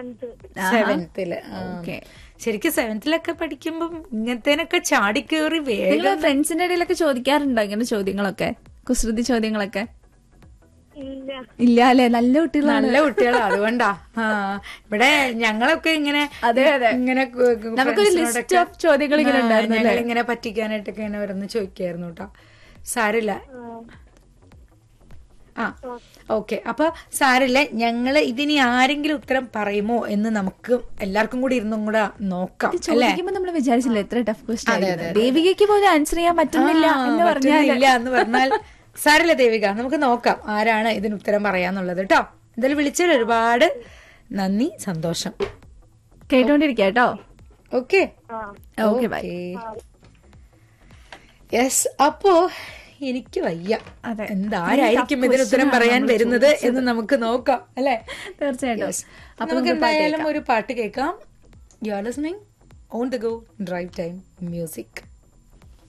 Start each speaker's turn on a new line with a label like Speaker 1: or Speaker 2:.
Speaker 1: Seventh
Speaker 2: സെവൻത്തില്
Speaker 3: okay
Speaker 2: ശരിക്കും സെവൻത്തിലൊക്കെ പഠിക്കുമ്പോ ഇങ്ങനത്തേനൊക്കെ ചാടിക്കേറി വേഗം
Speaker 3: നിങ്ങൾ ഫ്രണ്ട്സിന്റെ ഇടയിലൊക്കെ ചോദിക്കാറുണ്ടോ ഇങ്ങനെ ചോദ്യങ്ങളൊക്കെ കുസൃതി ചോദ്യങ്ങളൊക്കെ
Speaker 1: ഇല്ല
Speaker 3: ഇല്ല അല്ലെ നല്ല കുട്ടികളാണ്
Speaker 2: നല്ല കുട്ടികളാ അതുകൊണ്ടാ ആ ഇവിടെ ഞങ്ങളൊക്കെ ഇങ്ങനെ
Speaker 3: അതെ, അതെ.
Speaker 2: ഇങ്ങനെ
Speaker 3: നമുക്കൊരു ലിസ്റ്റ് ഓഫ് ചോദ്യങ്ങൾ ഇങ്ങനെ ഉണ്ടായിരുന്നു
Speaker 2: ഞങ്ങൾ ഇങ്ങനെ പറ്റിക്കാനായിട്ടൊക്കെ ഇങ്ങനെ ഓരോന്ന് ചോദിക്കായിരുന്നു കേട്ടോ സാരില്ല ആ ഓക്കെ അപ്പൊ സാരില്ല ഞങ്ങള് ഇതിനി ആരെങ്കിലും ഉത്തരം പറയുമോ എന്ന് നമുക്ക് എല്ലാവർക്കും കൂടി ഇരുന്നും കൂടെ നോക്കാം അല്ലേ
Speaker 3: ചോദിക്കുമ്പോ നമ്മൾ വിചാരിച്ചില്ല എത്ര ടഫ് ക്വസ്റ്റ്യൻ ദേവികയ്ക്ക് പോലും ആൻസർ ചെയ്യാൻ പറ്റുന്നില്ല
Speaker 2: ആ,
Speaker 3: എന്ന് പറഞ്ഞാൽ
Speaker 2: പറ്റുന്നില്ല എന്ന് പറഞ്ഞാൽ സാരില്ല ദേവിക നമുക്ക് നോക്കാം ആരാണ് ഇതിന് ഉത്തരം പറയാന്നുള്ളത് കേട്ടോ എന്തായാലും വിളിച്ചതിൽ ഒരുപാട് നന്ദി സന്തോഷം
Speaker 3: കേട്ടോണ്ടിരിക്കാം കേട്ടോ
Speaker 2: ഓക്കെ
Speaker 3: ഓക്കെ ബൈ
Speaker 2: യെസ് അപ്പോ എനിക്ക് വയ്യ
Speaker 3: അതെ.
Speaker 2: എന്താരായിരിക്കും ഇതിന് ഉത്തരം പറയാൻ വരുന്നത് എന്ന് നമുക്ക് നോക്കാം അല്ലെ
Speaker 3: തീർച്ചയായിട്ടും
Speaker 2: അപ്പൊ നമുക്ക് എന്തായാലും ഒരു പാട്ട് കേൾക്കാം you are listening on the go drive time music